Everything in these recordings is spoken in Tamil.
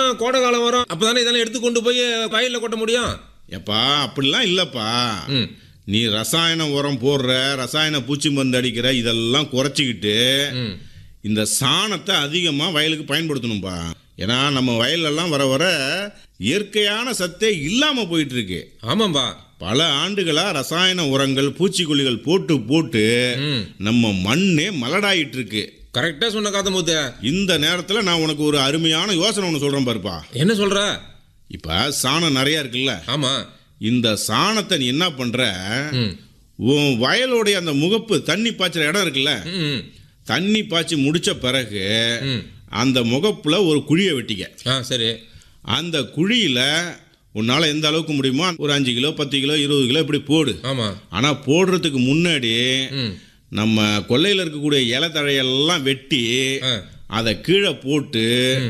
கோடை காலம் வரும் அப்பதானே இதெல்லாம் எடுத்து கொண்டு போய் வயல்ல கொட்ட முடியும் எப்பா அப்படிலாம் இல்லப்பா ம் நீ ரசாயன உரம் போடுற ரசாயன பூச்சி மருந்து அடிக்கிற இதெல்லாம் குறைச்சிக்கிட்டு ம் இந்த சாணத்தை அதிகமாக வயலுக்கு பயன்படுத்தணும்பா ஏன்னா நம்ம வயல்லலாம் வர வர இயற்கையான சத்தே இல்லாமல் போயிட்டு இருக்கு ஆமாம்பா பல ஆண்டுகளா ரசாயன உரங்கள் பூச்சிக்கொல்லிகள் போட்டு போட்டு ம் நம்ம மண்ணே மலடாயிட்டு இருக்கு கரெக்டா சொன்ன காத்த மூத்த இந்த நேரத்தில் நான் உனக்கு ஒரு அருமையான யோசனை ஒன்று சொல்கிறேன் பாருப்பா என்ன சொல்ற இப்போ சாணம் நிறைய இருக்குல்ல ஆமா இந்த சாணத்தை நீ என்ன பண்ணுற ம் உன் வயலோடைய அந்த முகப்பு தண்ணி பாய்ச்சுற இடம் இருக்குல்ல ம் தண்ணி பாய்ச்சி முடிச்ச பிறகு ம் அந்த முகப்புல ஒரு குழியை வெட்டிக்க ஆ சரி அந்த குழியில உன்னால எந்த அளவுக்கு முடியுமோ ஒரு அஞ்சு கிலோ பத்து கிலோ இருபது கிலோ இப்படி போடு ஆமா ஆனா போடுறதுக்கு முன்னாடி ம் நம்ம கொல்லையில் இருக்கக்கூடிய இலை தழையெல்லாம் வெட்டி ஆ அதை கீழே போட்டு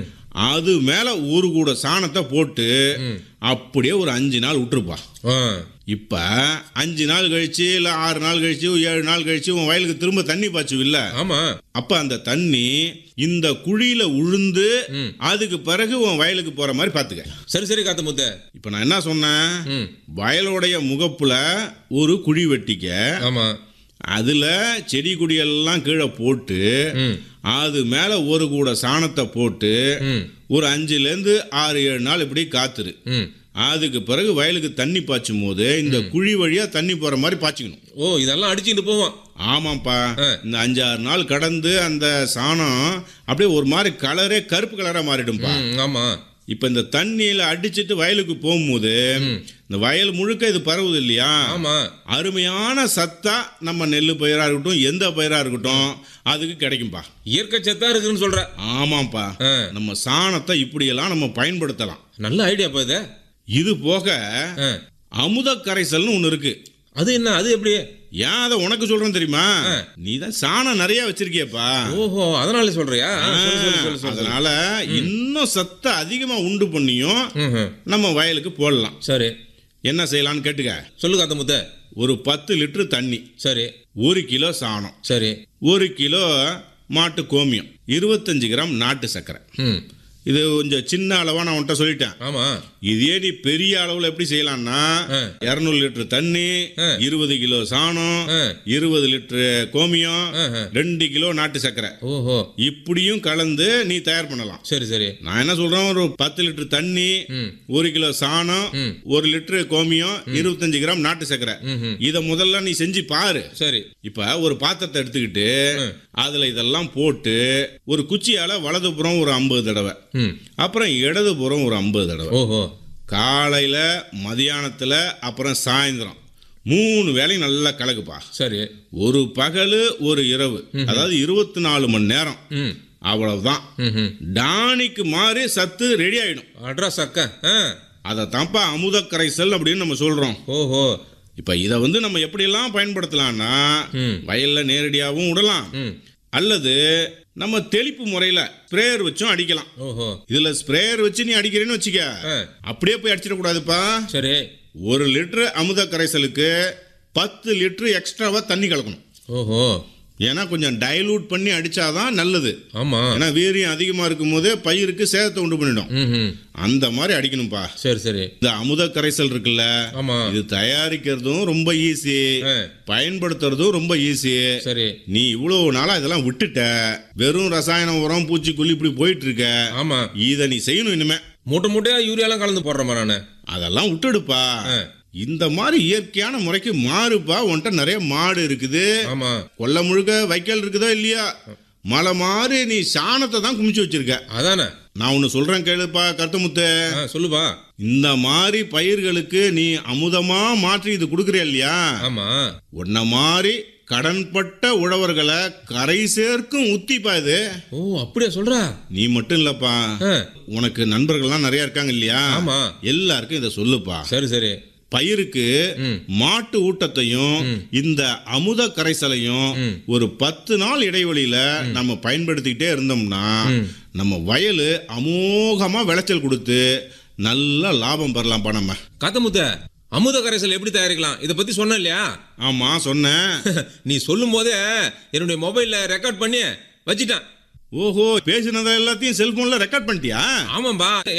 அது மேல ஒரு கூட சாணத்தை போட்டு ம். அப்படியே ஒரு அஞ்சு நாள் விட்டுருப்பா ஆ இப்ப அஞ்சு நாள் கழிச்சு இல்ல ஆறு நாள் கழிச்சு ஏழு நாள் கழிச்சு உன் வயலுக்கு திரும்ப தண்ணி பாய்ச்சுவில்ல ஆமா அப்ப அந்த தண்ணி இந்த குழியில உழுந்து ம். அதுக்கு பிறகு உன் வயலுக்கு போற மாதிரி பாத்துக்க சரி சரி காத்த மூத்த இப்ப நான் என்ன சொன்னேன் ம் வயலோடைய முகப்புல ஒரு குழி வெட்டிக்க ஆமா அதுல செடி கொடியெல்லாம் கீழே போட்டு ம் அது மேல ஒரு கூட சாணத்தை போட்டு ம் ஒரு அஞ்சுல இருந்து ஆறு ஏழு நாள் இப்படி காத்துரு ம் அதுக்கு பிறகு வயலுக்கு தண்ணி பாய்ச்சும் போது இந்த குழி வழியா தண்ணி போற மாதிரி பாய்ச்சிக்கணும் ஓ இதெல்லாம் அடிச்சுட்டு போவோம் ஆமாப்பா ஆ. இந்த அஞ்சாறு நாள் கடந்து அந்த சாணம் அப்படியே ஒரு மாதிரி கலரே கருப்பு கலரா மாறிடும்பா ம் ஆமா இப்ப இந்த தண்ணியில அடிச்சிட்டு வயலுக்கு போகும்போது இந்த வயல் முழுக்க இது பரவுது இல்லையா ஆமா அருமையான சத்தா நம்ம நெல் பயிரா இருக்கட்டும் எந்த பயிரா இருக்கட்டும் அதுக்கு கிடைக்கும்பா இயற்கை சத்தா இருக்குன்னு சொல்ற ஆமாப்பா ஆ. நம்ம சாணத்தை இப்படியெல்லாம் நம்ம பயன்படுத்தலாம் நல்ல ஐடியாப்பா இது இது போக ஆ. அமுத கரைசல்னு ஒன்று இருக்கு அது என்ன அது எப்படி ஏன் அதை உனக்கு சொல்றேன் தெரியுமா நீ தான் சாணம் நிறைய வச்சிருக்கியப்பா ஓஹோ அதனால சொல்றியா ஆ, சொல்லு, சொல்லு, சொல்லு, சொல்லு. அதனால இன்னும் சத்தை அதிகமா உண்டு பண்ணியும் ம்ஹும். நம்ம வயலுக்கு போடலாம் சரி என்ன செய்யலாம்னு கேட்டுக்க சொல்லு காத்த முத்த ஒரு பத்து லிட்டர் தண்ணி சரி ஒரு கிலோ சாணம் சரி ஒரு கிலோ மாட்டு கோமியம் இருபத்தஞ்சு கிராம் நாட்டு சர்க்கரை ம் இது கொஞ்சம் சின்ன அளவா நான் உன்கிட்ட சொல்லிட்டேன் ஆமா இதே நீ பெரிய அளவுல எப்படி செய்யலாம்னா ஆ. இருநூறு லிட்டர் தண்ணி ஆ. இருபது கிலோ சாணம் ஆ. இருபது லிட்டர் கோமியம் ஆஹா. ரெண்டு கிலோ நாட்டு சர்க்கரை ஓஹோ இப்படியும் கலந்து நீ தயார் பண்ணலாம் சரி சரி நான் என்ன சொல்றேன் ஒரு பத்து லிட்டர் தண்ணி ம் ஒரு கிலோ சாணம் ம். ஒரு லிட்டர் கோமியம் இருபத்தஞ்சு கிராம் நாட்டு சர்க்கரை ம்ஹும். இத முதல்ல நீ செஞ்சு பாரு சரி இப்ப ஒரு பாத்திரத்தை எடுத்துக்கிட்டு ம். அதுல இதெல்லாம் போட்டு ஒரு குச்சியால வலதுபுறம் ஒரு ஐம்பது தடவை ம் அப்புறம் இடதுபுறம் ஒரு ஐம்பது தடவை ஓஹோ காலையில மதியானத்துல அப்புறம் சாயந்தரம் மூணு வேலையும் நல்லா கலக்குப்பா சரி ஒரு பகலு ஒரு இரவு அதாவது இருபத்தி நாலு மணி நேரம் ம் அவ்வளவுதான் ம் டானிக்கு மாறி சத்து ரெடி ஆயிடும் அட்ரஸ் அக்கா ஆ அதை தான்ப்பா அமுத கரைசல் அப்படின்னு நம்ம சொல்றோம் ஓஹோ இப்ப இதை வந்து நம்ம எப்படியெல்லாம் பயன்படுத்தலாம்னா ம். வயல்ல நேரடியாகவும் விடலாம் ம் அல்லது நம்ம தெளிப்பு முறையில ஸ்ப்ரேயர் வச்சும் அடிக்கலாம் ஓஹோ இதுல ஸ்ப்ரேயர் வச்சு நீ அடிக்கிறேன்னு வச்சுக்க ஆ அப்படியே போய் அடிச்சிடக்கூடாதுப்பா சரி ஒரு லிட்டர் அமுத கரைசலுக்கு பத்து லிட்டர் எக்ஸ்ட்ராவா தண்ணி கலக்கணும் ஓஹோ ஏன்னா கொஞ்சம் டைலூட் பண்ணி அடிச்சாதான் நல்லது ஆமா ஏன்னா வீரியம் அதிகமா இருக்கும் போது பயிருக்கு சேதத்தை உண்டு பண்ணிடும் ம் அந்த மாதிரி அடிக்கணும்ப்பா சரி சரி இந்த அமுத கரைசல் இருக்குல்ல ஆமா இது தயாரிக்கிறதும் ரொம்ப ஈஸி ஆ பயன்படுத்துறதும் ரொம்ப ஈஸி சரி நீ இவ்வளவு நாளா இதெல்லாம் விட்டுட்ட வெறும் ரசாயன உரம் பூச்சிக்கொல்லி இப்படி போயிட்டு இருக்க ஆமா இதை நீ செய்யணும் இனிமே மூட்டை மூட்டையா யூரியாலாம் கலந்து போடுறேன் நானு அதெல்லாம் விட்டுடுப்பா ஆ. இந்த மாதிரி இயற்கையான முறைக்கு மாறுப்பா உன்கிட்ட நிறைய மாடு இருக்குது ஆமா கொல்லை முழுக்க வைக்கல் இருக்குதா இல்லையா மலை மாறி நீ சாணத்தை தான் குமிச்சு வச்சிருக்க அதானே நான் ஒன்று சொல்றேன் கேளுப்பா கருத்தமுத்து ஆ சொல்லுப்பா இந்த மாதிரி பயிர்களுக்கு நீ அமுதமா மாற்றி இது கொடுக்குறிய இல்லையா ஆமா உன்ன மாதிரி கடன்பட்ட உழவர்களை கரை சேர்க்கும் உத்திப்பா இது ஓ அப்படியா சொல்றா நீ மட்டும் இல்லப்பா ஆ உனக்கு நண்பர்கள்லாம் நிறைய இருக்காங்க இல்லையா ஆமா எல்லாருக்கும் இதை சொல்லுப்பா சரி சரி பயிருக்கு ம். மாட்டு ஊட்டத்தையும் இந்த அமுத கரைசலையும் ம். ஒரு பத்து நாள் இடைவெளியில நம்ம பயன்படுத்திக்கிட்டே இருந்தோம்னா ம். நம்ம வயலு அமோகமா விளைச்சல் கொடுத்து நல்ல லாபம் பெறலாம்ப்பா நம்ம காத்தமுத்த அமுத கரைசல் எப்படி தயாரிக்கலாம் இதை பத்தி சொன்ன இல்லையா ஆமா சொன்னேன் நீ சொல்லும் போதே என்னுடைய மொபைல்ல ரெக்கார்ட் பண்ணி வச்சிட்டேன் ஓஹோ பேசினதை எல்லாத்தையும் செல்போன்ல ரெக்கார்ட் பண்ணிட்டியா ஆமாம்பா